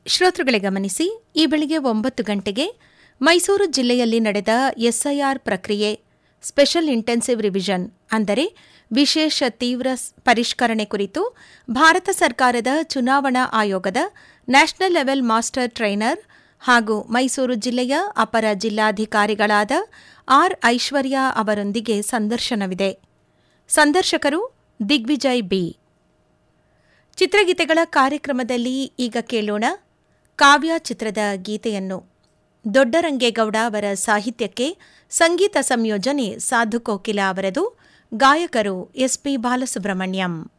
ಶ್ರೋತೃಗಳೇ ಗಮನಿಸಿ ಈ ಬೆಳಿಗ್ಗೆ ಒಂಬತ್ತು ಗಂಟೆಗೆ ಮೈಸೂರು ಜಿಲ್ಲೆಯಲ್ಲಿ ನಡೆದ ಎಸ್ಐಆರ್ ಪ್ರಕ್ರಿಯೆ ಸ್ಪೆಷಲ್ ಇಂಟೆನ್ಸಿವ್ ರಿವಿಷನ್ ಅಂದರೆ ವಿಶೇಷ ತೀವ್ರ ಸ್- ಪರಿಷ್ಕರಣೆ ಕುರಿತು ಭಾರತ ಸರ್ಕಾರದ ಚುನಾವಣಾ ಆಯೋಗದ ನ್ಯಾಷನಲ್ ಲೆವೆಲ್ ಮಾಸ್ಟರ್ ಟ್ರೈನರ್ ಹಾಗೂ ಮೈಸೂರು ಜಿಲ್ಲೆಯ ಅಪರ ಜಿಲ್ಲಾಧಿಕಾರಿಗಳಾದ ಆರ್ ಐಶ್ವರ್ಯ ಅವರೊಂದಿಗೆ ಸಂದರ್ಶನವಿದೆ ಸಂದರ್ಶಕರು ದಿಗ್ವಿಜಯ್ ಬಿ ಚಿತ್ರಗೀತೆಗಳ ಕಾರ್ಯಕ್ರಮದಲ್ಲಿ ಈಗ ಕೇಳೋಣ ಕಾವ್ಯ ಚಿತ್ರದ ಗೀತೆಯನ್ನು ದೊಡ್ಡರಂಗೇಗೌಡ ಅವರ ಸಾಹಿತ್ಯಕ್ಕೆ ಸಂಗೀತ ಸಂಯೋಜನೆ ಸಾಧು ಕೋಕಿಲ ಅವರದು ಗಾಯಕರು ಎಸ್ಪಿ ಬಾಲಸುಬ್ರಹ್ಮಣ್ಯಂ